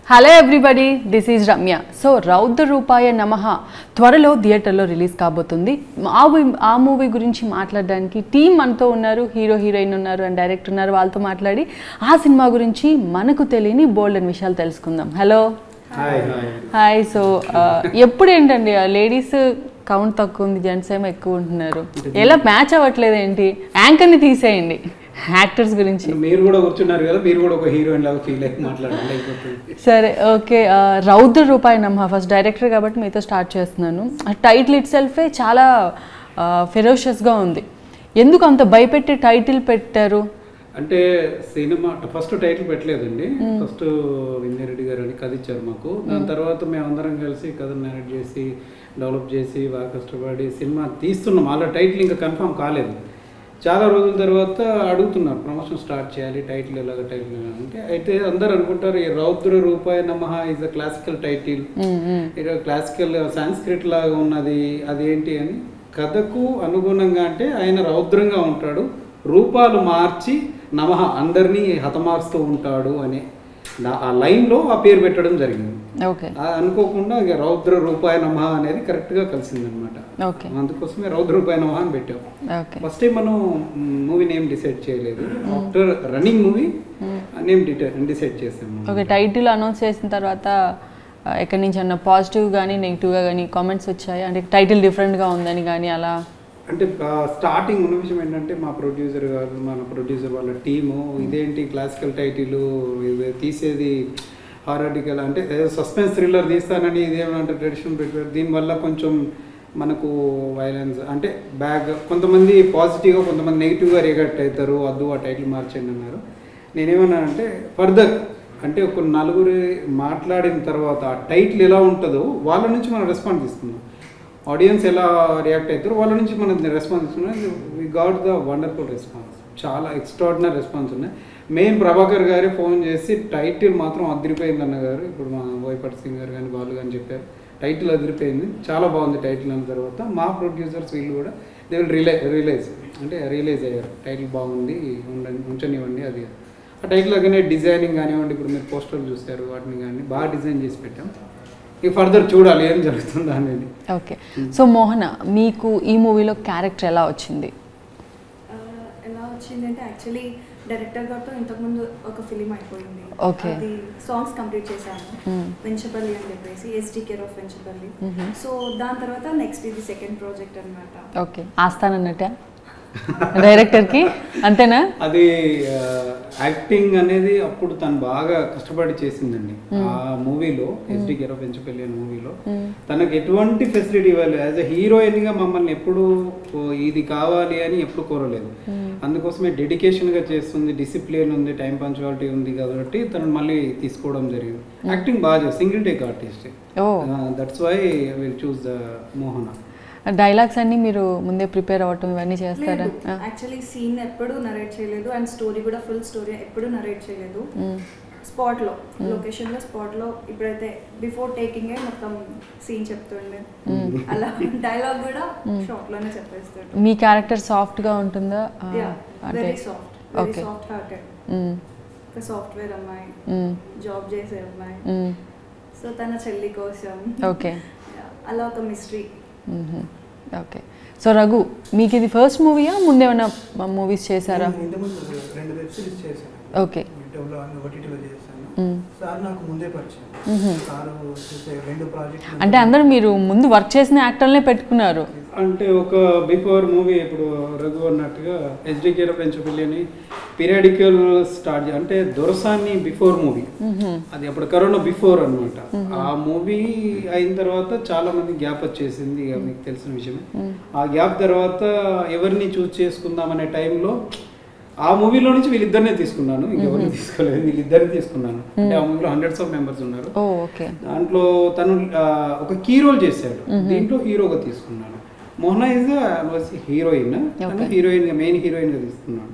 Hello everybody this is Ramya so Raudra Rupaya నమః త్వరలో థియేటర్లో రిలీజ్ కాబోతుంది ఆ మూవీ ఆ మూవీ గురించి మాట్లాడడానికి టీం మనతో ఉన్నారు హీరో హీరోయిన్ ఉన్నారు అండ్ డైరెక్టర్ ఉన్నారు వాళ్ళతో మాట్లాడి ఆ సినిమా గురించి మనకు తెలియని బోల్డ్ అని విషయాలు తెలుసుకుందాం హలో హాయ్ హాయ్ సో ఎప్పుడు ఏంటండి లేడీస్ కౌంట్ తక్కువ ఉంది జెంట్స్ ఏమో ఎక్కువ ఉంటున్నారు ఎలా మ్యాచ్ అవ్వట్లేదు ఏంటి యాంకర్ని తీసేయండి యాక్టర్స్ గురించి మీరు కూడా కూర్చున్నారు కదా మీరు కూడా ఒక హీరోయిన్ లాగా ఫీల్ అయ్యి మాట్లాడండి అయిపోతుంది సరే ఓకే ఆ, రౌద్ర రూపాయి నమ్మ ఫస్ట్ డైరెక్టర్ కాబట్టి మీతో స్టార్ట్ చేస్తున్నాను ఆ టైటిల్ ఇట్ సెల్ఫే చాలా ఫెరోషియస్గా ఉంది ఎందుకు అంత భయపెట్టి టైటిల్ పెట్టారు అంటే సినిమా ఫస్ట్ టైటిల్ పెట్టలేదండి ఫస్ట్ వింజరెడ్డి గారు అని కథ ఇచ్చారు మాకు దాని తర్వాత మేము అందరం కలిసి కథ నేరేట్ చేసి డెవలప్ చేసి బాగా కష్టపడి సినిమా తీస్తున్నాం అలా టైటిల్ ఇంకా కన్ఫర్మ్ కాలేదు చాలా రోజుల తర్వాత అడుగుతున్నారు ప్రమోషన్ స్టార్ట్ చేయాలి టైటిల్ ఎలాగ టైటిల్ ఎలా అంటే అయితే అందరు అనుకుంటారు ఈ Raudra Rupaya Namah is a classical title ఇది క్లాసికల్ సాంస్క్రిట్ లాగా ఉన్నది అదేంటి అని కథకు అనుగుణంగా అంటే ఆయన రౌద్రంగా ఉంటాడు రూపాలు మార్చి నమః అందరినీ హతమారుస్తూ ఉంటాడు అనే దా- ఆ లైన్లో ఆ పేరు పెట్టడం జరిగింది ఓకే ఆ అనుకోకుండా ఇక రౌద్ర రూపాయ నమః అనేది కరెక్ట్గా కలిసిందనమాట ఓకే అందుకోసమే రౌద్ర రూపాయ నమః అని పెట్టాం ఓకే ఫస్ట్ టైం మనం మూవీ నేమ్ డిసైడ్ చేయలేదు after running movie name decide చేసాము ఓకే టైటిల్ అనౌన్స్ చేసిన తర్వాత ఆ, ఎక్కడి నుంచి అన్న పాజిటివ్ కానీ నెగిటివ్గా కానీ కామెంట్స్ వచ్చాయి అంటే టైటిల్ డిఫరెంట్గా ఉందని కానీ అలా అంటే స్టార్టింగ్ ఉన్న విషయం ఏంటంటే మా ప్రొడ్యూసర్ గారు మన ప్రొడ్యూసర్ వాళ్ళ టీము ఇదేంటి క్లాసికల్ టైటిల్ తీసేది హారాటికల్ అంటే సస్పెన్స్ థ్రిల్లర్ తీస్తానని ఇదేమంటే ట్రెడిషన్ పెట్టారు దీనివల్ల కొంచెం మనకు వైలెన్స్ అంటే బ్యాగ్ కొంతమంది పాజిటివ్గా కొంతమంది నెగిటివ్గా రియాక్ట్ అవుతారు వద్దు ఆ టైటిల్ మార్చండి అన్నారు నేనేమన్నానంటే ఫర్దర్ అంటే ఒక నలుగురు మాట్లాడిన తర్వాత ఆ టైటిల్ ఎలా ఉంటుందో వాళ్ళ నుంచి మనం రెస్పాన్స్ తీసుకుందాం ఆడియన్స్ ఎలా రియాక్ట్ అవుతారో వాళ్ళ నుంచి మనం రెస్పాన్స్ ఇస్తున్నాం we got the wonderful response చాలా ఎక్స్ట్రాడినరీ రెస్పాన్స్ ఉన్నాయి మెయిన్ ప్రభాకర్ గారే ఫోన్ చేసి టైటిల్ మాత్రం అదిరిపోయింది అన్న గారు ఇప్పుడు మా వైపట్ సింగ్ గారు కానీ వాళ్ళు కానీ చెప్పారు టైటిల్ అదిరిపోయింది చాలా బాగుంది టైటిల్ అన్న తర్వాత మా ప్రొడ్యూసర్స్ వీళ్ళు కూడా దే విల్ రిలై రియలైజ్ అంటే రియలైజ్ అయ్యారు టైటిల్ బాగుంది ఉండండి ఉంచనివ్వండి అది ఆ టైటిల్ లాగానే డిజైనింగ్ కానివ్వండి ఇప్పుడు మీరు పోస్టర్లు చూస్తారు వాటిని కానీ బాగా డిజైన్ చేసి పెట్టాం ఇక ఫర్దర్ చూడాలి ఏం జరుగుతుందా అనేది ఓకే సో మోహన మీకు ఈ మూవీలో క్యారెక్టర్ ఎలా వచ్చింది ఆ, ఎలా వచ్చిందంటే యాక్చువల్లీ డైరెక్టర్ గారితో ఇంతకుముందు ఒక ఫిలిం అయిపోయింది Okay. అది సాంగ్స్ కంప్లీట్ చేశాను Hmm. వెంచపల్లి అని చెప్పేసి S T care of Venchapalli Mhm. So దాని తర్వాత నెక్స్ట్ ఇది సెకండ్ ప్రాజెక్ట్ అనమాట ఓకే ఆస్తానన్నట్ట డైరెక్టర్కి అంతేనా అది యాక్టింగ్ అనేది అప్పుడు తను బాగా కష్టపడి చేసిందండి ఆ మూవీలో ఎస్డి కేర్ ఆఫ్ పెంచపల్లి అనే మూవీలో తనకు ఎటువంటి ఫెసిలిటీ ఇవ్వాలి యాజ్ ఎ హీరోయిన్ గా మమ్మల్ని ఎప్పుడు ఓ, ఇది కావాలి అని ఎప్పుడు కోరలేదు అందుకోసమే డెడికేషన్ గా చేస్తుంది డిసిప్లిన్ ఉంది టైం పంచువాలిటీ ఉంది కాబట్టి తను మళ్ళీ తీసుకోవడం జరిగింది యాక్టింగ్ బాగా చేస్తుంది single take artist oh that's why will choose the Mohana dialogues అన్ని మీరు ముందే ప్రిపేర్ అవ్వటం ఇవన్నీ చేస్తారా ఆ. యాక్చువల్లీ సీన్ ఎప్పుడు నరేట్ చేయలేదు అండ్ స్టోరీ కూడా ఫుల్ స్టోరీ ఎప్పుడు నరేట్ చేయలేదు స్పాట్ లో లొకేషన్ లో స్పాట్ లో ఇప్పుడైతే బిఫోర్ టేకింగ్ మొత్తం సీన్ చెప్తుండే అలా డైలాగ్ కూడా షార్ట్ లోనే చెప్పేస్తుండే మీ క్యారెక్టర్ సాఫ్ట్గా ఉంటుందా ఆ, అంటే very soft very Okay. Soft hearted మ్, ఒక సాఫ్ట్వేర్ అమ్మాయి మ్, జాబ్ చేసే అమ్మాయి మ్, సో తన చెల్లి కోసం ఓకే Yeah, అలా ఒక మిస్టరీ మ్మ్. ఓకే సో రఘు మీకు ఇది ఫస్ట్ మూవీయా ముందేమైనా మూవీస్ చేశారా నేను ఇంతకుముందు రెండు వెబ్ సిరీస్ చేశాను ఓకే యూట్యూబ్లో ఓటీటీలో చేశాను మ్మ్. సార్ నాకు ముందే పరిచయం మ్మ్. సారు చేసే రెండు ప్రాజెక్టులు అంటే అందరూ మీరు ముందు వర్క్ చేసిన యాక్టర్లనే పెట్టుకున్నారు అంటే ఒక బిఫోర్ మూవీ ఇప్పుడు రఘు అన్నట్టుగా ఎస్డి కేర్ పెంచపల్లి అని పీరియాడికల్ స్టార్ట్ చే- అంటే దొరసాన్ని బిఫోర్ మూవీ అది అప్పుడు కరోనా బిఫోర్ అన్నమాట ఆ మూవీ అయిన తర్వాత చాలా మంది గ్యాప్ వచ్చేసింది ఇక మీకు తెలిసిన విషయమే ఆ గ్యాప్ తర్వాత ఎవరిని చూస్ చేసుకుందాం అనే టైంలో ఆ మూవీలో నుంచి వీళ్ళిద్దరినే తీసుకున్నాను ఇంకెవరిని తీసుకోలేదు వీళ్ళిద్దరిని తీసుకున్నాను అంటే ఆ మూవీలో హండ్రెడ్స్ ఆఫ్ మెంబర్స్ ఉన్నారు ఓ ఓకే దాంట్లో తను ఆ, ఒక కీ రోల్ చేశాడు దీంట్లో హీరోగా తీసుకున్నాను Mohana is was heroine Okay. Heroine గా మెయిన్ హీరోయిన్ గా తీసుకున్నాను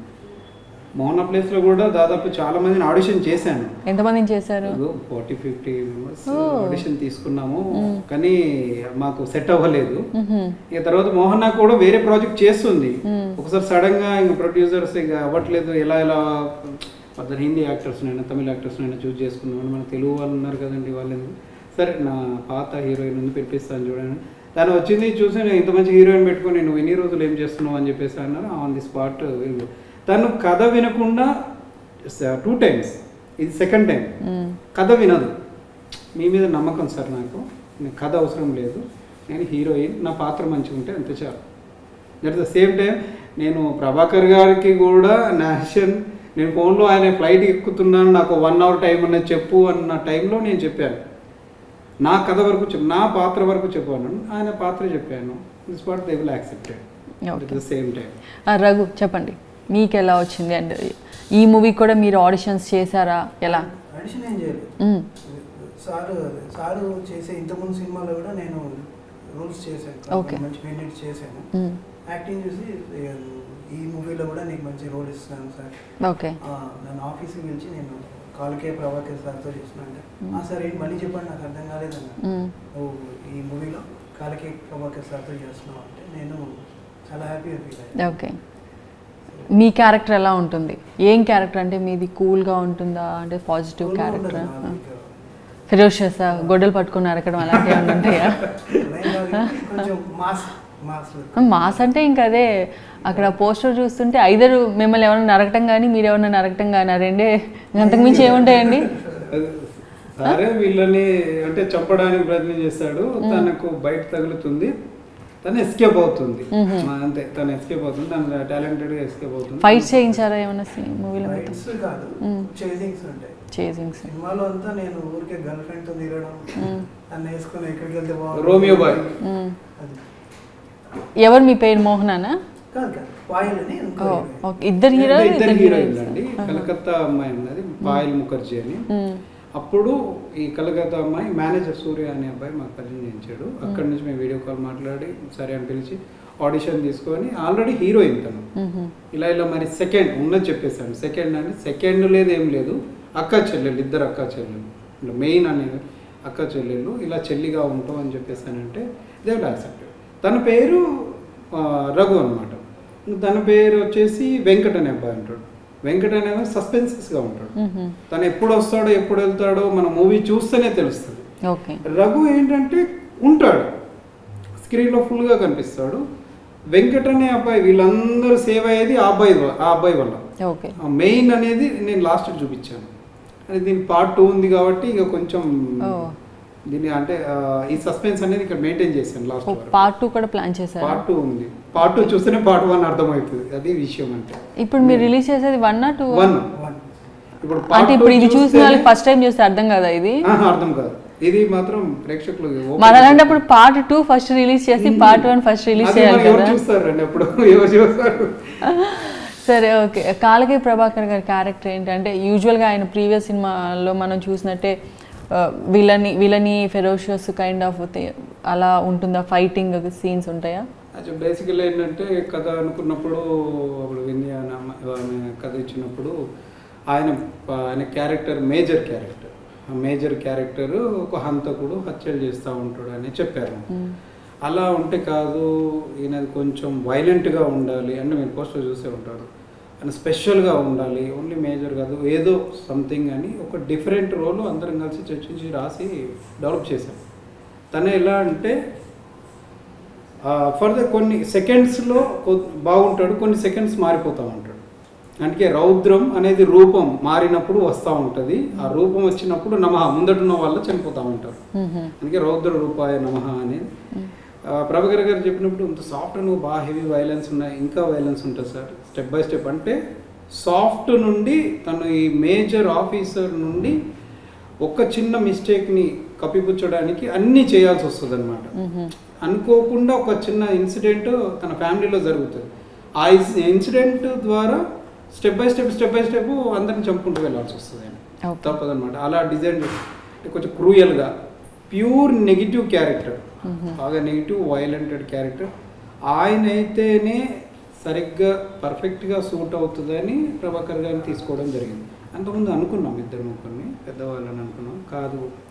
మోహన ప్లేస్ లో కూడా దాదాపు చాలా మందిని ఆడిషన్ చేశాను ఎంతమందిని చేశారు forty fifty members Oh. Audition తీసుకున్నాము కానీ మాకు సెట్ అవ్వలేదు మ్మ్. ఇక తర్వాత మోహన కూడా వేరే ప్రాజెక్ట్ చేస్తుంది ఒకసారి సడన్ గా ఇంక ప్రొడ్యూసర్స్ ఇక అవ్వట్లేదు ఎలా ఎలా అతను హిందీ యాక్టర్స్నైనా తమిళ యాక్టర్స్నైనా చూస్ చేసుకున్నామని మన తెలుగు వాళ్ళు ఉన్నారు కదండి వాళ్ళు ఎందుకు? సరే నా పాత హీరోయిన్ ఉంది పెట్టిస్తాను చూడండి తను వచ్చింది చూసి నేను ఇంత మంచి హీరోయిన్ పెట్టుకొని నువ్వు ఎన్ని రోజులు ఏం చేస్తున్నావు అని చెప్పేసి అన్నారు ఆన్ ది స్పాట్ తను కథ వినకుండా టూ టైమ్స్ ఇది సెకండ్ టైం మ్మ్. కథ వినదు మీ మీద నమ్మకం సార్ నాకు నాకు కథ అవసరం లేదు నేను హీరోయిన్ నా పాత్ర మంచిగా ఉంటే అంతే చాలు అట్ ద సేమ్ టైం నేను ప్రభాకర్ గారికి కూడా నేషన్ నేను ఫోన్లో ఆయన ఫ్లైట్ ఎక్కుతున్నాను నాకు వన్ అవర్ టైం ఉన్నది చెప్పు అన్న టైంలో నేను చెప్పాను నా కథ వరకు చెప్పు నా పాత్ర వరకు చెప్పాను ఆయన పాత్ర చెప్పాను this what they will accepted at Okay. The same time ఆ, రఘు చెప్పండి మీకు ఎలా వచ్చింది అండ్ ఈ మూవీ కూడా మీరు ఆడిషన్స్ చేశారా ఎలా అడిషన్ ఏం చేయలేదు మ్మ్. సారు సారు చేసే ఇంతకుముందు సినిమాలో కూడా నేను రూల్స్ చేశాను Okay. మంచి మెయింటైన్ చేశాను మ్మ్. యాక్టింగ్ చూసి ఇక ఈ మూవీలో కూడా నీకు మంచి రోల్ ఇస్తున్నాను సార్ ఓకే ఆ, నన్ను ఆఫీస్కి పిలిచి నేను కాలకే ప్రభాకర్ సార్తో చేసిన అంటే మ్మ్. "ఆ, సార్ ఏంటి మళ్ళీ చెప్పండి నాకు అర్థం కాలేదన్న మ్మ్. నువ్వు ఈ మూవీలో కాలకే ప్రభాకర్ సార్తో చేస్తున్నావు అంటే నేను చాలా హ్యాపీగా ఫీల్ అయ్యాను ఓకే మీ క్యారెక్టర్ ఎలా ఉంటుంది ఏం క్యారెక్టర్ అంటే మీది కూల్గా ఉంటుందా అంటే పాజిటివ్ Cool గా ఉండదు క్యారెక్టర్ నాది ఇక. ఫిరోషియస్ గొడ్డలు పట్టుకుని అరకడం అలాంటివి ఏమైనా ఉంటాయా లైన్ కాదు, కొంచెం మాస్ మాస్ మాస్ అంటే ఇంకా అదే అక్కడ పోస్టర్ చూస్తుంటే ఐదరు మిమ్మల్ని ఎవరైనా నరకటం కానీ మీరు ఎవరైనా నరకటం కానీ ఆ రెండే అంతకుమించి ఏముంటాయండి సరే వీళ్ళని అంటే చంపడానికి ప్రయత్నం చేస్తాడు తనకు బయట తగులుతుంది తను ఎస్కేప్ అవుతుంది మా అంతే తను ఎస్కేప్ అవుతుంది తను టాలెంటెడ్ గా ఎస్కేప్ అవుతుంది ఫైట్ చేయించారా ఏమైనా మూవీలో మొత్తం ఫైట్స్ కాదు మ్మ్. చేసింగ్స్ ఉంటాయి చేసింగ్స్ సినిమాలో అంతా నేను ఊరికే గర్ల్ ఫ్రెండ్ తో తిరగడం నన్ను వేసుకొని ఎక్కడికి వెళ్తే బాగుంటుంది. Romeo boy. అది. ఎవరు మీ పేరు మోహనానా కాదు కాదు పాయల్ అని ఇంకో ఓ, heroine. ఓకే. ఇద్దరు హీరో ఇద్దరు ఇద్దరు హీరోయిన్ హీరోయిన్స్ అండి కలకత్తా అమ్మాయి ఉన్నది పాయల్ ముఖర్జీ అని అప్పుడు ఈ కలకత్తా అమ్మాయి మేనేజర్ సూర్య అనే అబ్బాయి మాకు పరిచయం చేయించాడు అక్కడి నుంచి మేము వీడియో కాల్ మాట్లాడి సరే అని పిలిచి ఆడిషన్ తీసుకొని ఆల్రెడీ హీరోయిన్ తను ఇలా ఇలా మరి సెకండ్ ఉన్నది చెప్పేశాను సెకండ్ అంటే సెకండ్ లేదు ఏం లేదు అక్క చెల్లెలు ఇద్దరు అక్క చెల్లెలు ఇలా మెయిన్ అనేది అక్క చెల్లెలు ఇలా చెల్లిగా ఉంటాం అని చెప్పేసానంటే దేవుడు యాక్సెప్టెడ్ తన పేరు ఆ, రఘు అనమాట తన పేరు వచ్చేసి వెంకట్ అనే అబ్బాయి ఉంటాడు వెంకట్ అనే సస్పెన్సెస్గా ఉంటాడు తను ఎప్పుడు వస్తాడో ఎప్పుడు వెళ్తాడో మన మూవీ చూస్తేనే తెలుస్తుంది ఓకే రఘు ఏంటంటే ఉంటాడు స్క్రీన్లో ఫుల్గా కనిపిస్తాడు వెంకట్ అనే అబ్బాయి వీళ్ళందరూ సేవ్ అయ్యేది ఆ అబ్బాయి వ- ఆ అబ్బాయి వల్ల ఓకే మెయిన్ అనేది నేను లాస్ట్ చూపించాను అది దీని పార్ట్ టూ ఉంది కాబట్టి ఇక కొంచెం ఓ. దీని అంటే ఆ, ఈ సస్పెన్స్ అనేది ఇక్కడ మెయింటైన్ చేశాను లాస్ట్ వరకు పార్ట్ టూ కూడా ప్లాన్ చేశారా పార్ట్ టూ ఉంది పార్ట్ టూ చూస్తేనే పార్ట్ వన్ అర్థమవుతుంది అది విషయం అంటే ఇప్పుడు మీరు రిలీజ్ చేసేది వన్ టూ వన్ One. ఇప్పుడు అంటే part ఇప్పుడు two ఇది చూసిన చూస్తేనే- వాళ్ళకి ఫస్ట్ టైం చూస్తే అర్థం కదా ఇది ఆహా, అర్థం కాదు ఇది మాత్రం ప్రేక్షకులు open మరి అలాంటప్పుడు పార్ట్ టూ ఫస్ట్ రిలీజ్ చేసి పార్ట్ వన్ ఫస్ట్ రిలీజ్ అది చేయాలి మరి ఎవరు కదా చూస్తారండి అప్పుడు ఎవరు చూస్తారు సరే ఓకే కాలకి ప్రభాకర్ గారి క్యారెక్టర్ ఏంటంటే యూజువల్గా ఆయన ప్రీవియస్ సినిమాలో మనం చూసినట్టే ఆ, విలని విలని ఫెరోషియస్ కైండ్ ఆఫ్ అలా ఉంటుందా ఫైటింగ్ సీన్స్ ఉంటాయా యాక్చువల్ బేసికల్ ఏంటంటే కథ అనుకున్నప్పుడు అప్పుడు వింది అనే అమ్మ- ఆమె కథ ఇచ్చినప్పుడు ఆయన ఆయన క్యారెక్టర్ మేజర్ క్యారెక్టర్ ఆ మేజర్ క్యారెక్టర్ ఒక హంతకుడు హత్యలు చేస్తూ ఉంటాడు అని చెప్పారు అలా ఉంటే కాదు ఈయనది కొంచెం వైలెంట్గా ఉండాలి అంటే మీరు పోస్టర్ చూసే ఉంటారు అని స్పెషల్గా ఉండాలి ఓన్లీ మేజర్ కాదు ఏదో సంథింగ్ అని ఒక డిఫరెంట్ రోల్ అందరం కలిసి చర్చించి రాసి డెవలప్ చేశాం తను ఎలా అంటే ఫర్దర్ కొన్ని సెకండ్స్లో బాగుంటాడు కొన్ని సెకండ్స్ మారిపోతూ ఉంటాడు అందుకే రౌద్రం అనేది రూపం మారినప్పుడు వస్తూ ఉంటుంది ఆ రూపం వచ్చినప్పుడు నమః ముందటున్న వాళ్ళు చనిపోతూ ఉంటారు అందుకే రౌద్ర రూపాయ నమః అనేది ఆ, ప్రభాకర్ గారు చెప్పినప్పుడు ఇంత సాఫ్ట్ నువ్వు బాగా హెవీ వైలెన్స్ ఉన్నాయి ఇంకా వైలెన్స్ ఉంటుంది సార్ స్టెప్ బై స్టెప్ అంటే సాఫ్ట్ నుండి తను ఈ మేజర్ ఆఫీసర్ నుండి ఒక చిన్న మిస్టేక్ని కప్పిపుచ్చడానికి అన్నీ చేయాల్సి వస్తుంది అనమాట అనుకోకుండా ఒక చిన్న ఇన్సిడెంట్ తన ఫ్యామిలీలో జరుగుతుంది ఆ ఇన్సిడెంట్ ద్వారా step by step step by step అందరిని చంపుకుంటూ వెళ్ళాల్సి వస్తుంది ఆయన Okay. తప్పదన్నమాట అలా డిజైన్ అంటే కొంచెం క్రూయల్గా ప్యూర్ నెగిటివ్ క్యారెక్టర్ బాగా నెగిటివ్ వైలెంటెడ్ క్యారెక్టర్ ఆయన అయితేనే సరిగ్గా పర్ఫెక్ట్గా సూట్ అవుతుందని ప్రభాకర్ గారిని తీసుకోవడం జరిగింది అంతకుముందు అనుకున్నాం ఇద్దరు ముగ్గురిని పెద్దవాళ్ళని అనుకున్నాం కాదు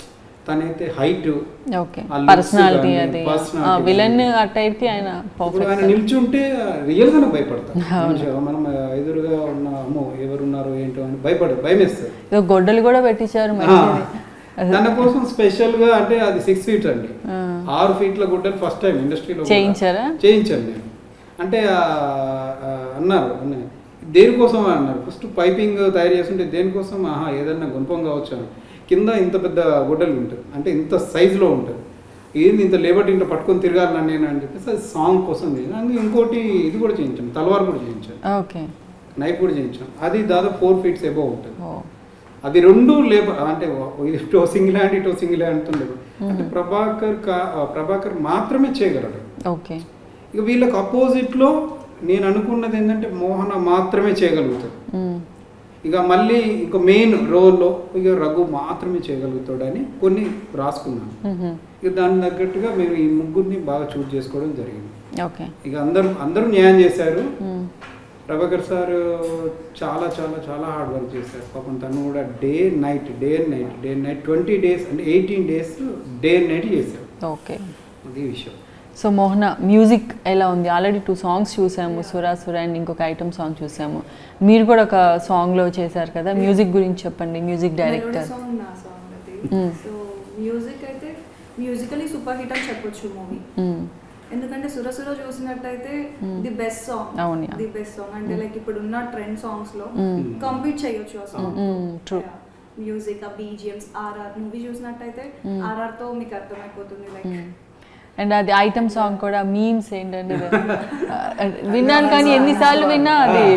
తనైతే హైట్ ఓకే ఆ looks పర్సనాలిటీ కానీ, అది personality విలన్ కానీ. అట్టయితే ఆయన ఇప్పుడు ఆయన పర్ఫెక్ట్ నిల్చుంటే రియల్ గానే భయపడతాం మనిషి- మనం ఎదురుగా ఉన్న అమ్మో ఎవరున్నారో ఏంటో అని భయపడదు భయం వేస్తుంది గొడ్డలు కూడా పెట్టించారు ఆ, మంచిది తన కోసం స్పెషల్ గా అంటే అది సిక్స్ ఫీట్ అండి ఆ. ఆరు ఫీట్ల గుడ్డలు ఫస్ట్ టైం ఇండస్ట్రీలో కూడా చేయించారా? చేయించాను నేను అంటే ఆ, ఆ, అన్నారు అన్న- దేనికోసం అన్నారు ఫస్ట్ పైపింగ్ తయారు చేస్తుంటే దేనికోసం ఆహా ఏదన్నా గుణపం కావచ్చు అని కింద ఇంత పెద్ద గుడ్డలు ఉంటుంది అంటే ఇంత సైజులో ఉంటుంది ఏంది ఇంత లేబర్ ఇంత పట్టుకొని తిరగాలి నన్ను నేను అని చెప్పేసి అది సాంగ్ కోసం నేను అందుకే ఇంకోటి ఇది కూడా చేయించాను తలవార్ కూడా చేయించాను ఓకే నైఫ్ కూడా చేయించాను అది దాదాపు ఫోర్ ఫీట్స్ ఎబో ఉంటుంది ఓ అది రెండు లేబర్ అంటే ఇటో సింగిల్ హ్యాండ్ ఇటో సింగిల్ హ్యాండ్ ఉండదు అంటే ప్రభాకర్ కా- ప్రభాకర్ మాత్రమే చేయగలడు ఓకే ఇక వీళ్ళకి అపోజిట్లో నేను అనుకున్నది ఏంటంటే మోహన మాత్రమే చేయగలుగుతాడు మ్మ్. ఇక మళ్ళీ ఇక మెయిన్ రోల్లో ఇక రఘు మాత్రమే చేయగలుగుతాడని కొన్ని రాసుకున్నాను మ్మ్. ఇక దానికి తగ్గట్టుగా మేము ఈ ముగ్గురిని బాగా చూస్ చేసుకోవడం జరిగింది ఓకే ఇక అందరూ అందరూ న్యాయం చేశారు మ్మ్. ప్రభాకర్ సార్ చాలా చాలా చాలా హార్డ్ వర్క్ చేశారు పాపం తను కూడా day night day and night day and night twenty days అంటే eighteen days day and night చేశారు ఓకే అది విషయం సో మోహన మ్యూజిక్ ఎలా ఉంది ఆల్రెడీ టూ సాంగ్స్ చూసాము సురా సురా అండ్ ఇంకొక ఐటమ్ సాంగ్ చూసాము మీరు కూడా ఒక సాంగ్లో చేశారు కదా మ్యూజిక్ గురించి చెప్పండి మ్యూజిక్ డైరెక్టర్ సాంగ్ నా సాంగ్ అది Mm. సో మ్యూజిక్ అయితే మ్యూజికలీ సూపర్ హిట్ అని చెప్పొచ్చు మూవీ ఎందుకంటే సురసుర చూసినట్టయితే Mm. ది బెస్ట్ సాంగ్ అవును, yeah. ది బెస్ట్ సాంగ్ అంటే లైక్ ఇప్పుడు ఉన్న ట్రెండ్ సాంగ్స్ లో Mm. కంప్లీట్ చేయొచ్చు ఆ సాంగ్ Mm, true. మ్యూజిక్ ఆ బీజిఎంస్ ఆర్ఆర్ మూవీ చూసినట్టయితే Mm. ఆర్ఆర్ తో మీకు అర్థమైపోతుంది లైక్ అండ్ అది ఐటమ్ సాంగ్ కూడా మీమ్స్ ఏంటంటే ఆ, విన్నాను కానీ ఎన్నిసార్లు విన్నా అది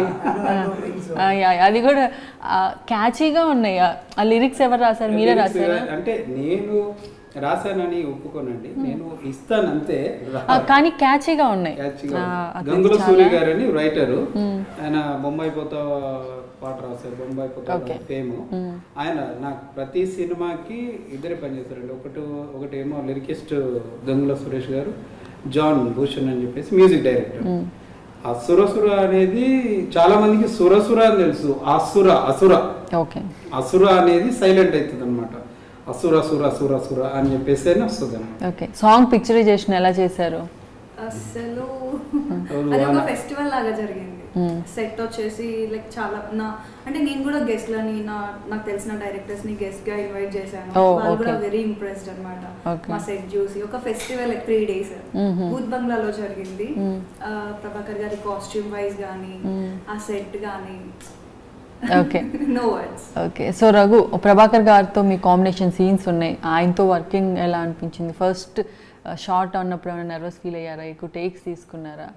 ఆ, యా, అది కూడా క్యాచీగా ఉన్నాయి ఆ- ఆ లిరిక్స్ ఎవరు రాశారు మీరే Lyrics రాశారా అంటే నేను రాశానని ఒప్పుకోనండి నేను ఇస్తాను అంతే ఆ, కానీ క్యాచీగా ఉన్నాయి యాక్చువల్గా ఆ, అది గంగుల చాలా- సూర్య గారు అని రైటరు మ్మ్. ఆయన బొంబాయి పోతా పాట రాశారు బొంబాయి పోతా Okay. ఫేమ్ మ్మ్. ఆయన నాకు ప్రతి సినిమాకి ఇద్దరే పనిచేస్తారండి ఒకటి ఒకటేమో లిరికిస్ట్ గంగుల సురేష్ గారు జాన్ భూషణ్ అని చెప్పేసి మ్యూజిక్ డైరెక్టర్ మ్మ్. ఆ సురసుర అనేది చాలా మందికి సురసుర అని తెలుసు అసుర అసుర ఓకే అసుర అనేది సైలెంట్ అవుతుంది అనమాట అసుర సుర సుర సుర అని చెప్పేసి అని వస్తుంది అనమాట ఓకే సాంగ్ పిక్చరైజేషన్ ఎలా చేశారు అసలు అవును, అది ఒక వాన- ఫెస్టివల్ లాగా జరిగింది Mm. సెట్ వచ్చేసి లైక్ చాలా నా అంటే నేను కూడా గెస్ట్ లని నా నాకు తెలిసిన డైరెక్టర్స్ ని గెస్ట్ గా ఇన్వైట్ చేశాను Oh, వాళ్ళు కూడా okay. వెరీ ఇంప్రెస్డ్ అనమాట Okay. మా సెట్ చూసి ఒక ఫెస్టివల్ త్రీ డేస్ Mhm. బూత్ బంగ్లాలో జరిగింది Mm. ఆ, ప్రభాకర్ గారి కాస్ట్యూమ్ వైజ్ కానీ Mm. ఆ సెట్ కానీ okay no words okay so Raghu Prabhakar గారితో మీ కాంబినేషన్ సీన్స్ ఉన్నాయి ఆయనతో వర్కింగ్ ఎలా అనిపించింది ఫస్ట్ షార్ట్ అన్నప్పుడు ఏమైనా నర్వస్ ఫీల్ అయ్యారా ఎక్కువ టేక్స్ తీసుకున్నారా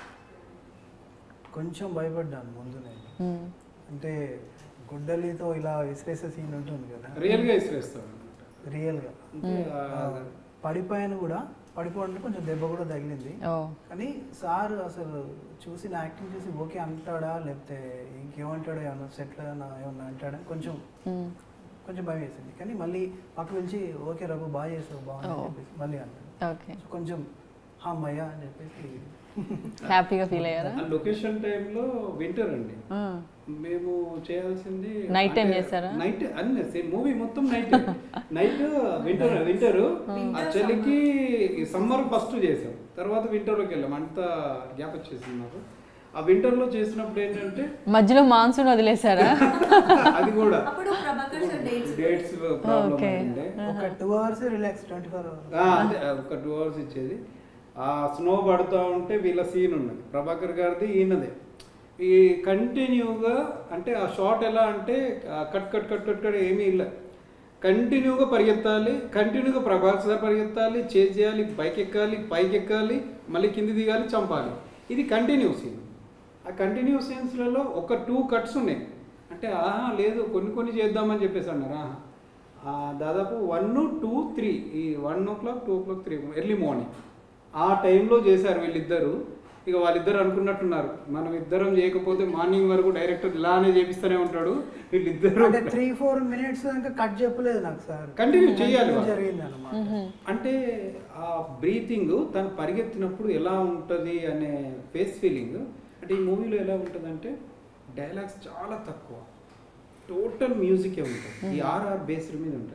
కొంచెం భయపడ్డాను ముందు నేను మ్మ్. అంటే గుడ్డలితో ఇలా విసిరేసే సీన్ ఉంటుంది కదా రియల్ గా ఇసిరేస్తాం అనమాట రియల్గా అంటే ఆ- పడిపోయాను కూడా పడిపోవడం కొంచెం దెబ్బ కూడా తగిలింది ఓ కానీ సార్ అసలు చూసి నా యాక్టింగ్ చూసి ఓకే అంటాడా లేకపోతే ఇంకేమంటాడో ఏమన్నా సెట్లో ఏమన్నా అంటాడా కొంచెం మ్మ్. కొంచెం భయం వేసింది కానీ మళ్ళీ పక్క పిలిచి ఓకే రఘు బాగా చేసావు బాగుంది అని Oh. చెప్పేసి మళ్ళీ అంటాడు ఓకే సో కొంచెం హమ్మయ్య అని చెప్పేసి హ్యాపీగా ఫీల్ అయ్యారా ఆ లొకేషన్ టైంలో వింటర్ అండి ఆ. మేము చేయాల్సింది Night time అంటే చేశారా? నైట్ అన్ని సేమ్ మూవీ మొత్తం నైట్ నైట్ వింటర్ వింటర్ ఆ చలికి సమ్మర్ ఫస్ట్ చేసాం తర్వాత వింటర్లోకి వెళ్ళాం అంత గ్యాప్ వచ్చేసింది నాకు ఆ వింటర్లో చేసినప్పుడు ఏంటంటే మధ్యలో మాన్సూన్ వదిలేశారా అది కూడా అప్పుడు Prabhakar sir dates dates problem Okay. ఉండే ఒక two hours relax twenty four hours ఆ, అంటే ఒక టూ అవర్స్ ఇచ్చేది ఆ స్నో పడుతూ ఉంటే వీళ్ళ సీన్ ఉన్నది ప్రభాకర్ గారిది ఈయనదే ఈ కంటిన్యూగా అంటే ఆ షాట్ ఎలా అంటే ఆ cut cut cut cut cut ఏమీ ಇಲ್ಲ కంటిన్యూగా పరిగెత్తాలి కంటిన్యూగా ప్రభాకర్ సార్ పరిగెత్తాలి చేజ్ చేయాలి బైక్ ఎక్కాలి పైకి ఎక్కాలి మళ్ళీ కింది దిగాలి చంపాలి ఇది కంటిన్యూ సీన్ ఆ కంటిన్యూ సీన్స్లలో ఒక టూ కట్స్ ఉన్నాయి అంటే ఆహా లేదు కొన్ని కొన్ని చేద్దామని చెప్పేసి అన్నారు ఆహా ఆ, దాదాపు వన్ టూ త్రీ ఈ one o'clock two o'clock three early morning ఆ టైంలో చేశారు వీళ్ళిద్దరు ఇక వాళ్ళిద్దరు అనుకున్నట్టున్నారు మనం ఇద్దరం చేయకపోతే మార్నింగ్ వరకు డైరెక్టర్ ఇలానే చేపిస్తూనే ఉంటాడు వీళ్ళిద్దరు అంటే త్రీ ఫోర్ మినిట్స్ దాకా కట్ చెప్పలేదు నాకు సార్ Continue చేయాలి వాళ్ళు. జరిగింది అనమాట అంటే ఆ బ్రీతింగ్ తను పరిగెత్తినప్పుడు ఎలా ఉంటుంది అనే ఫేస్ ఫీలింగ్ అంటే ఈ మూవీలో ఎలా ఉంటుందంటే డైలాగ్స్ చాలా తక్కువ టోటల్ మ్యూజికే ఉంటుంది ఈ ఆర్ఆర్ బేస్డ్ మీద ఉంటుంది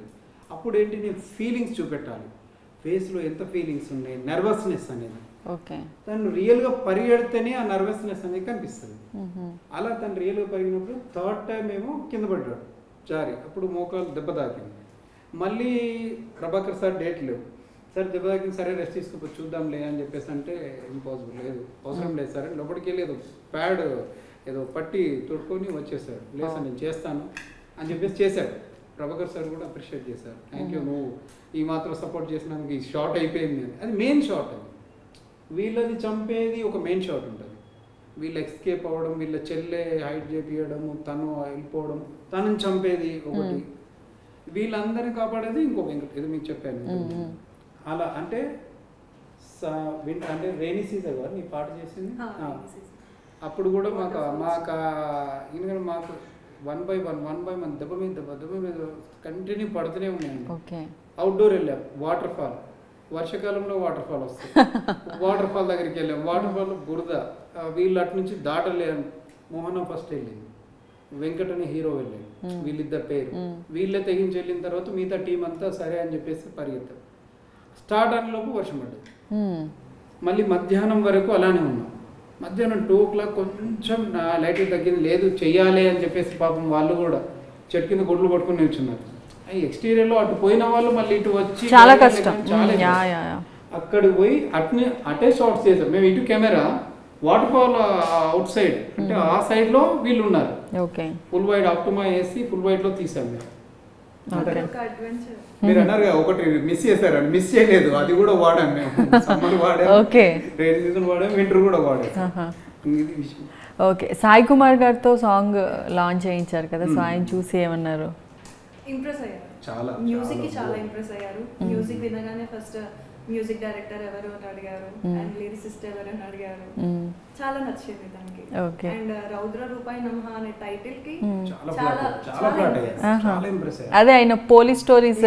అప్పుడు ఏంటి నేను ఫీలింగ్స్ చూపెట్టాలి ఫేస్లో ఎంత ఫీలింగ్స్ ఉన్నాయి నర్వస్నెస్ అనేది ఓకే తను రియల్గా పరిగెడితేనే ఆ నర్వస్నెస్ అనేది కనిపిస్తుంది అలా తను రియల్గా పరిగినప్పుడు థర్డ్ టైం ఏమో కింద పడ్డాడు జారి అప్పుడు మోకాలు దెబ్బ తాకింది మళ్ళీ ప్రభాకర్ సార్ డేట్ లేవు సార్ దెబ్బ తాకింది సరే రెస్ట్ తీసుకోపోయి చూద్దాంలే అని చెప్పేసి అంటే ఇంపాసిబుల్ లేదు అవసరం లేదు సార్ లోపలికి వెళ్ళి ఏదో ప్యాడ్ ఏదో పట్టి తొడుకొని వచ్చేసాడు లేదు సార్ నేను చేస్తాను అని చెప్పేసి చేశాడు ప్రభాకర్ సార్ కూడా అప్రిషియేట్ చేశారు థ్యాంక్ యూ నువ్వు ఈ మాత్రం సపోర్ట్ చేసినందుకు ఈ షార్ట్ అయిపోయింది అని అది మెయిన్ షార్ట్ అది వీళ్ళది చంపేది ఒక మెయిన్ షాట్ ఉంటుంది వీళ్ళు ఎస్కేప్ అవ్వడం వీళ్ళ చెల్లె హైట్ చేపియడము తను వెళ్ళిపోవడం తనని చంపేది ఒకటి వీళ్ళందరిని కాపాడేది ఇంకో వెంకట ఇది మీకు చెప్పాను మ్మ్. అలా అంటే స- విన్- అంటే రైనీ సీజన్ కదా నీ పాట చేసింది ఆ, ఆ. rainy season. అప్పుడు కూడా మాకు మాకు ఆ- ఎందుకంటే మాకు one by one one by one దెబ్బ మీద దెబ్బ దెబ్బ మీద కంటిన్యూ పడుతూనే ఉన్నాయండి ఓకే అవుట్డోర్ వెళ్ళాం వాటర్ ఫాల్ వర్షాకాలంలో వాటర్ ఫాల్ వస్తుంది వాటర్ ఫాల్ దగ్గరికి వెళ్ళాం వాటర్ ఫాల్ బురద ఆ, వీళ్ళు అటు నుంచి దాటలేరు మోహన ఫస్ట్ వెళ్ళింది వెంకట్ అనే హీరో వెళ్ళాడు వీళ్ళిద్దరు పేరు వీళ్ళే తెగించి వెళ్ళిన తర్వాత మిగతా టీం అంతా సరే అని చెప్పేసి పరిగెత్తారు స్టార్ట్ లోపు వర్షం పడ్డది మళ్ళీ మధ్యాహ్నం వరకు అలానే ఉన్నాం మధ్యాహ్నం టూ ఓ క్లాక్ కొంచెం నా లైట్ తగ్గింది లేదు చెయ్యాలి అని చెప్పేసి పాపం వాళ్ళు కూడా చెట్టు కింద గొడ్లు పట్టుకుని నిల్చున్నారు ఈ ఎక్స్టీరియర్లో అటు పోయిన వాళ్ళు మళ్ళీ ఇటు వచ్చి చాలా బయటకు కష్టం వెళ్ళడం చాలా మ్మ్. యా కష్టం. యా యా అక్కడికి పోయి అట్నే అటే షార్ట్స్ చేసాం మేము ఇటు camera waterfall outside అంటే ఆ సైడ్ లో వీళ్ళు ఉన్నారు ఓకే ఫుల్ వైడ్ అప్టుమా వేసి ఫుల్ వైడ్ లో తీసాం మేము ఓకే ఒక అడ్వెంచర్ మీరు అన్నారు కదా, ఒకటి మిస్ చేశారని మిస్ చేయలేదు అది కూడా వాడాం మేము సమ్మర్ వాడాం ఓకే రైన్ సీజన్ వాడాం వింటర్ కూడా వాడాం ఆహా. ఇది విషయం ఓకే సాయి కుమార్ గారితో సాంగ్ లాంచ్ చేయించారు కదా సో ఆయన చూసి ఏమన్నారు ఇంప్రెస్ అయ్యారు చాలా, మ్యూజిక్ కి చాలా. చాలా ఇంప్రెస్ అయ్యారు మ్యూజిక్ వినగానే ఫస్ట్ మ్యూజిక్ డైరెక్టర్ ఎవరు అని అడిగారు అండ్ లిరిసిస్ట్ ఎవరు అని అడిగారు మ్మ్. చాలా నచ్చింది తనకి Okay. అండ్ రౌద్ర రూపాయి నమః అనే టైటిల్ కి చాలా చాలా ఫ్లాట్ చాలా ఫ్లాట్ అయ్యారు impress. ఆహా. చాలా ఇంప్రెస్ అయ్యారు అదే ఆయన పోలీస్ స్టోరీస్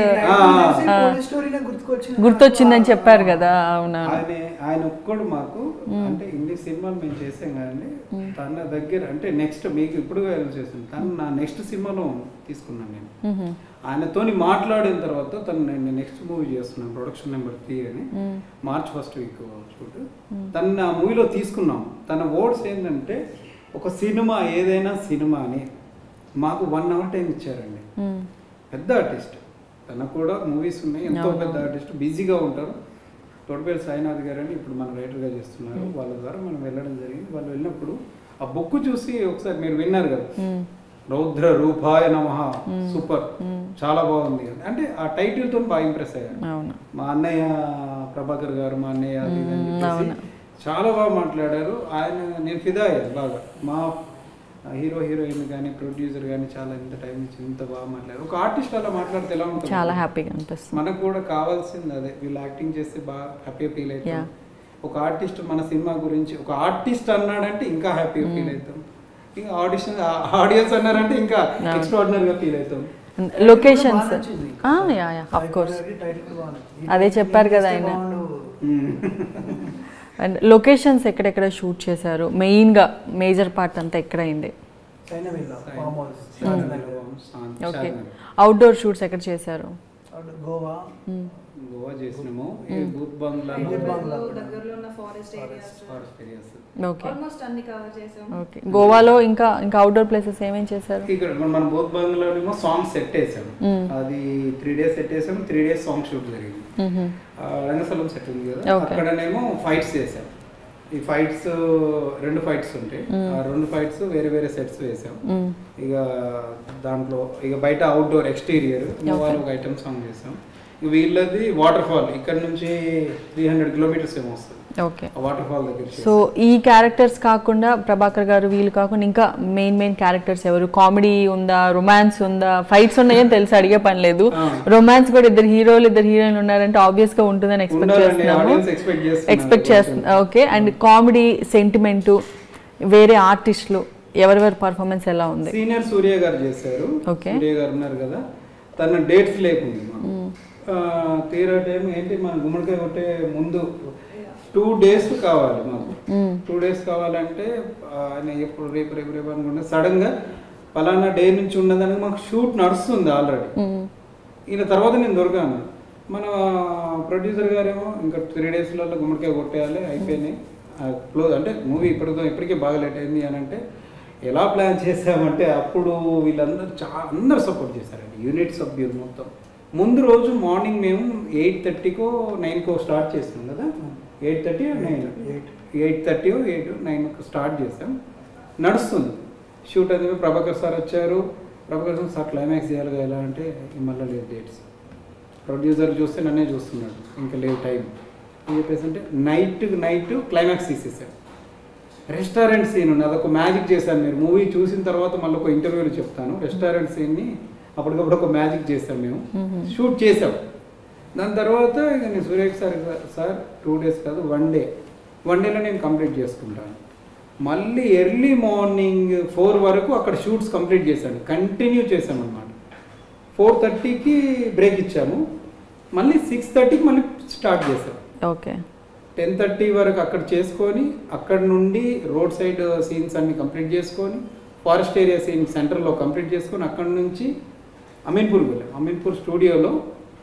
పోలీస్ స్టోరీనే గుర్తుకొచ్చింది గుర్తొచ్చిందని చెప్పారు కదా అవునా ఆయన ఆయన ఒక్కడు మాకు అంటే ఇన్ని సినిమాలు మేము చేసాం కానీ తన దగ్గర అంటే నెక్స్ట్ మీకు ఇప్పుడు చేసాను తను నా నెక్స్ట్ సినిమాలో తీసుకున్నాను నేను మ్మ్. ఆయనతోని మాట్లాడిన తర్వాత తను నేను నెక్స్ట్ మూవీ చేస్తున్నాను ప్రొడక్షన్ నెంబర్ త్రీ అని మ్మ్. మార్చ్ ఫస్ట్ వీక్ షూట్ తను నా మూవీలో తీసుకున్నాం తన వర్డ్స్ ఏంటంటే ఒక సినిమా ఏదైనా సినిమా అని మాకు వన్ అవర్ టైం ఇచ్చారండి మ్మ్. పెద్ద ఆర్టిస్ట్ తనకు కూడా మూవీస్ ఉన్నాయి ఎంతో అవును. పెద్ద ఆర్టిస్ట్ బిజీగా ఉంటారు తోటపల్లి సాయినాథ్ గారు అని ఇప్పుడు మన రైటర్గా చేస్తున్నారు వాళ్ళ ద్వారా మనం వెళ్ళడం జరిగింది వాళ్ళు వెళ్ళినప్పుడు ఆ బుక్ చూసి ఒకసారి మీరు విన్నారు కదా మ్మ్. రౌద్ర రూపాయ నమ సూపర్ చాలా బాగుంది అంటే ఆ టైటిల్ తో బాగా ఇంప్రెస్ అయ్యారు అవును మా అన్నయ్య ప్రభాకర్ గారు మా అన్నయ్య అది ఇది అని మ్మ్, చెప్పేసి అవును. చాలా బాగా మాట్లాడారు ఆయన నేను ఫిదా అయ్యాను బాగా మా హీరో హీరోయిన్ కానీ ప్రొడ్యూసర్ కానీ చాలా ఇంత టైం ఇచ్చి ఇంత బాగా మాట్లాడారు ఒక ఆర్టిస్ట్ అలా మాట్లాడితే ఎలా ఉంటుంది చాలా హ్యాపీగా అనిపిస్తుంది మనకు కూడా కావాల్సింది అదే వీళ్ళు యాక్టింగ్ చేస్తే బాగా హ్యాపీగా ఫీల్ అవుతాం Yeah. ఒక ఆర్టిస్ట్ మన సినిమా గురించి ఒక ఆర్టిస్ట్ అన్నాడంటే ఇంకా హ్యాపీగా ఫీల్ అవుతాం ఇంకా ఆడిషన్ ఆడియన్స్ అన్నారంటే ఇంకా Yeah. ఎక్స్ట్రాడినరీగా ఫీల్ అవుతాం locations yeah yeah of course అదే చెప్పారు కదా ఆయన. అండ్ లొకేషన్స్ ఎక్కడెక్కడ షూట్ చేశారు మెయిన్గా మేజర్ పార్ట్ అంతా ఎక్కడ అయింది చైనా వెళ్ళా farm house okay outdoor shoots ఎక్కడ చేశారు గోవా గోవా చేసినాము ఈ బూత్ బంగ్లా బూత్ బంగ్లా దగ్గరలో కూడా. దగ్గరలో ఉన్న forest areas forest areas okay almost అన్ని కవర్ చేసాం ఓకే గోవాలో ఇంకా ఇంకా అవుట్డోర్ ప్లేసెస్ ఏమేం చేశారు ఇక్కడ మన- మన బూత్ బంగ్లాలో సాంగ్ సెట్ వేసాము మ్మ్. అది త్రీ డేస్ సెట్ వేసాము త్రీ డేస్ సాంగ్ షూట్ జరిగింది మ్మ్. ఆ, రంగస్థలం సెట్ ఉంది కదా Okay. అక్కడనేమో ఫైట్స్ చేసాం ఈ ఫైట్స్ రెండు ఫైట్స్ ఉంటాయి ఆ రెండు ఫైట్స్ వేరే వేరే సెట్స్ వేసాం మ్మ్. ఇక దాంట్లో ఇక బయట అవుట్డోర్ ఎక్స్టీరియర్ వాళ్ళు ఒక ఐటమ్ సాంగ్ చేసాం ఇక వీళ్ళది వాటర్ ఫాల్ ఇక్కడ నుంచి త్రీ హండ్రెడ్ కిలోమీటర్స్ ఏమో వస్తుంది ఓకే ఆ వాటర్ ఫాల్ దగ్గర సో ఈ క్యారెక్టర్స్ కాకుండా ప్రభాకర్ గారు వీళ్ళు కాకుండా ఇంకా మెయిన్ మెయిన్ క్యారెక్టర్స్ ఎవరు కామెడీ ఉందా రొమాన్స్ ఉందా ఫైట్స్ ఉన్నాయని తెలిసి అడిగే పని లేదు ఆ. రొమాన్స్ కూడా ఇద్దరు హీరోలు ఇద్దరు హీరోయిన్లు ఉన్నారంటే ఆబ్వియస్ గా ఉంటుందని ఎక్స్పెక్ట్ ఉండాలండి చేస్తున్నాము ఆడియన్స్ ఎక్స్పెక్ట్ చేస్తున్నారు ఎక్స్పెక్ట్ చేస్తున్నా ఓకే అండ్ కామెడీ సెంటిమెంట్ వేరే ఆర్టిస్టులు ఎవరెవరి పర్ఫార్మెన్స్ ఎలా ఉంది సీనియర్ సూర్య గారు చేశారు Okay. సూర్య గారు ఉన్నారు కదా తన డేట్స్ లేకుంది మాకు ఆ, తీరా టైం ఏంటి మన గుమ్మడికాయ కొట్టే ముందు టూ డేస్ కావాలి మాకు మ్మ్. టూ డేస్ కావాలంటే ఆ, ఆయన ఎప్పుడు రేపు రేపు రేపు అనుకుంటే సడన్ గా పలానా డే నుంచి ఉన్నదానికి మాకు షూట్ నడుస్తుంది ఆల్రెడీ మ్మ్. ఈయన తర్వాత నేను దొరికాను మన ప్రొడ్యూసర్ గారేమో ఇంకా త్రీ డేస్లలో గుమ్మడికాయ కొట్టేయాలి అయిపోయినాయి క్లోజ్ అంటే మూవీ ఇప్పటితో ఇప్పటికే బాగా లేట్ అయింది అని అంటే ఎలా ప్లాన్ చేసామంటే అప్పుడు వీళ్ళందరూ చాలా అందరూ సపోర్ట్ చేశారండి యూనిట్ సభ్యులు మొత్తం ముందు రోజు మార్నింగ్ మేము ఎయిట్ థర్టీకో నైన్కో స్టార్ట్ చేస్తాం కదా eight thirty nine eight thirty eight నైన్కి స్టార్ట్ చేసాం నడుస్తుంది షూట్ అది ప్రభాకర్ సార్ వచ్చారు ప్రభాకర్ సార్ సార్ క్లైమాక్స్ చేయాలి కదా ఎలా అంటే మళ్ళీ లేదు డేట్స్ ప్రొడ్యూసర్ చూస్తే నన్నే చూస్తున్నాడు ఇంకా లేదు టైం అని చెప్పేసి అంటే నైట్ నైట్ క్లైమాక్స్ తీసేసాడు రెస్టారెంట్ సీన్ ఉంది అదొక మ్యాజిక్ చేశాను మీరు మూవీ చూసిన తర్వాత మళ్ళీ ఒక ఇంటర్వ్యూలో చెప్తాను రెస్టారెంట్ సీన్ని అప్పటికప్పుడు ఒక మ్యాజిక్ చేసాం మేము షూట్ చేసాం దాని తర్వాత ఇక నేను సూర్యకి సార్ సార్ టూ డేస్ కాదు వన్ డే వన్ డేలో నేను కంప్లీట్ చేసుకుంటాను మళ్ళీ ఎర్లీ మార్నింగ్ ఫోర్ వరకు అక్కడ షూట్స్ కంప్లీట్ చేశాను కంటిన్యూ చేశాను అనమాట ఫోర్ థర్టీకి బ్రేక్ ఇచ్చాము మళ్ళీ సిక్స్ థర్టీకి మళ్ళీ స్టార్ట్ చేశాం ఓకే టెన్ థర్టీ వరకు అక్కడ చేసుకొని అక్కడ నుండి రోడ్ సైడ్ సీన్స్ అన్ని కంప్లీట్ చేసుకొని ఫారెస్ట్ ఏరియా సీన్ సెంటర్లో కంప్లీట్ చేసుకొని అక్కడ నుంచి అమీన్పూర్ వెళ్ళాం అమీన్పూర్ స్టూడియోలో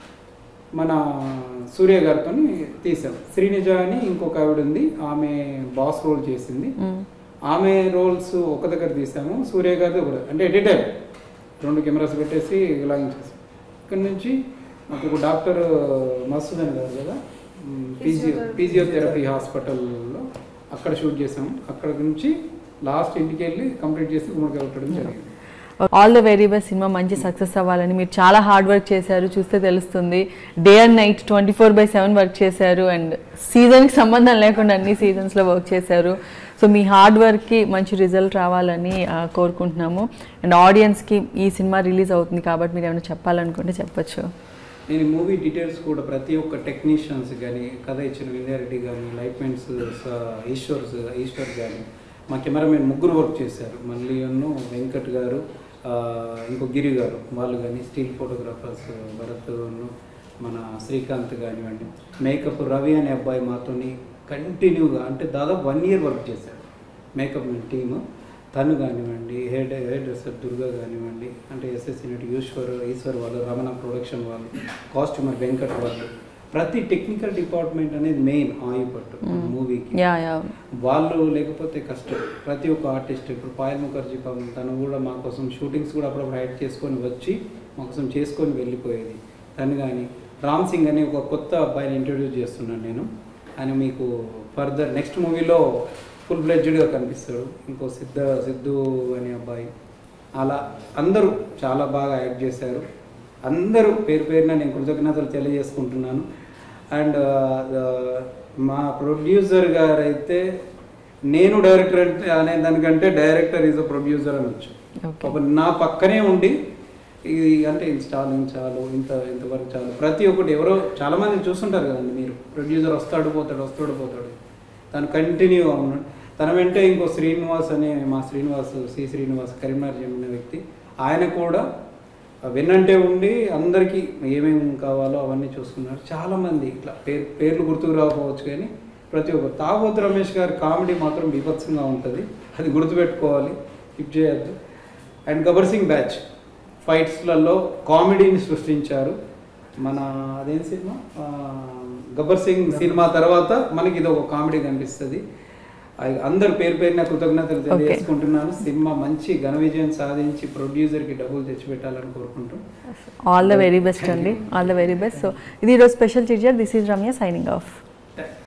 మన సూర్య గారితో తీసాం శ్రీనిజ అని ఇంకొక ఆవిడ ఉంది ఆమె బాస్ రోల్ చేసింది ఆమె రోల్స్ ఒక దగ్గర తీసాము సూర్య గారిది ఒక అంటే ఎడిటర్ రెండు కెమెరాస్ పెట్టేసి లాగించేసాం ఇక్కడ నుంచి మాకు ఒక డాక్టర్ మసూదన్ గారు కదా ఫిజియో ఫిజియోథెరపీ హాస్పిటల్లో అక్కడ షూట్ చేసాము అక్కడ నుంచి లాస్ట్ ఇంటికి వెళ్ళి కంప్లీట్ చేసి గుమ్మడికాయ కొట్టడం జరిగింది all the very best cinema మంచి సక్సెస్ అవ్వాలని మీరు చాలా హార్డ్ వర్క్ చేశారు చూస్తే తెలుస్తుంది day and night twenty four by seven work చేశారు అండ్ సీజన్కి సంబంధం లేకుండా అన్ని సీజన్స్లో వర్క్ చేశారు సో మీ హార్డ్ వర్క్కి మంచి రిజల్ట్ రావాలని ఆ, కోరుకుంటున్నాము అండ్ ఆడియన్స్కి ఈ సినిమా రిలీజ్ అవుతుంది కాబట్టి మీరు ఏమైనా చెప్పాలనుకుంటే చెప్పొచ్చు నేను ఈ మూవీ డీటెయిల్స్ కూడా ప్రతి ఒక్క టెక్నీషియన్స్ కానీ కథ ఇచ్చిన విద్యారెడ్డి కానీ లైట్మెంట్స్ ఈశ్వర్స్ ఈశ్వర్ కానీ మా కెమెరామెన్ ముగ్గురు వర్క్ చేశారు మళ్ళీ ఉన్ను వెంకట్ గారు ఆ, ఇంకో గిరి గారు వాళ్ళు కానీ స్టిల్ ఫోటోగ్రాఫర్స్ భరత్ ఉన్ను మన శ్రీకాంత్ కానివ్వండి మేకప్ రవి అనే అబ్బాయి మాతోని కంటిన్యూగా అంటే దాదాపు వన్ ఇయర్ వర్క్ చేశాడు మేకప్ టీము తను కానివ్వండి హెయిర్ హెయిర్ డ్రెస్సర్ దుర్గా కానివ్వండి అంటే ఎస్ఎస్సి నటి ఈశ్వర్ ఈశ్వర్ వాళ్ళు రమణ ప్రొడక్షన్ వాళ్ళు కాస్ట్యూమర్ వెంకట్ వాళ్ళు ప్రతి టెక్నికల్ డిపార్ట్మెంట్ అనేది మెయిన్ ఆయు పట్టు మూవీకి యా యా వాళ్ళు లేకపోతే కష్టం ప్రతి ఒక్క ఆర్టిస్ట్ ఇప్పుడు పాయల్ ముఖర్జీ పాపం తను కూడా మా కోసం షూటింగ్స్ కూడా అప్పుడప్పుడు హైడ్ చేసుకొని వచ్చి మా కోసం చేసుకొని వెళ్ళిపోయేది తను కానీ రామ్ సింగ్ అని ఒక కొత్త అబ్బాయిని ఇంట్రడ్యూస్ చేస్తున్నాను నేను ఆయన మీకు ఫర్దర్ నెక్స్ట్ మూవీలో ఫుల్ ఫ్లెడ్జ్డ్గా కనిపిస్తాడు ఇంకో సిద్ధ సిద్ధు అనే అబ్బాయి అలా అందరూ చాలా బాగా యాక్ట్ చేశారు అందరూ పేరు పేరున నేను కృతజ్ఞతలు తెలియజేసుకుంటున్నాను అండ్ మా ప్రొడ్యూసర్ గారు అయితే నేను డైరెక్టర్ అంటే అనే దానికంటే డైరెక్టర్ ఈజ్ అ ప్రొడ్యూసర్ అనొచ్చు Okay. ఒక నా పక్కనే ఉండి ఇది అంటే ఇన్స్టాలింగ్ చాలు ఇంత ఇంతవరకు చాలు ప్రతి ఒక్కటి ఎవరో చాలా మంది చూస్తుంటారు కదండి మీరు ప్రొడ్యూసర్ వస్తాడు పోతాడు వస్తాడు పోతాడు తను కంటిన్యూ ఉన్నాడు తన వెంటే ఇంకో శ్రీనివాస్ అనే మా శ్రీనివాస్ సి శ్రీనివాస్ కరీంనగర్ చెందిన వ్యక్తి ఆయన కూడా విన్నంటే ఉండి అందరికీ ఏమేమి కావాలో అవన్నీ చూసుకున్నారు చాలామంది ఇట్లా పేరు పేర్లు గుర్తుకు రాకపోవచ్చు కానీ ప్రతి ఒక్కరు తాగోతు రమేష్ గారి కామెడీ మాత్రం బీభత్సంగా ఉంటుంది అది గుర్తుపెట్టుకోవాలి హిట్ చేయొద్దు అండ్ గబర్ సింగ్ బ్యాచ్ ఫైట్స్లలో కామెడీని సృష్టించారు మన అదేం సినిమా ఆ, గబ్బర్ సింగ్ సినిమా తర్వాత మనకి ఇది ఒక కామెడీ కనిపిస్తుంది ఐ- అందరు పేరు పేరున కృతజ్ఞతలు తెలియజేసుకుంటున్నాను సినిమా మంచి ఘన విజయం సాధించి ప్రొడ్యూసర్కి డబ్బులు తెచ్చిపెట్టాలని కోరుకుంటూ ఆల్ ద వెరీ బెస్ట్ అండి all the very best so ఇది ఈరోజు special teacher this is Ramya signing of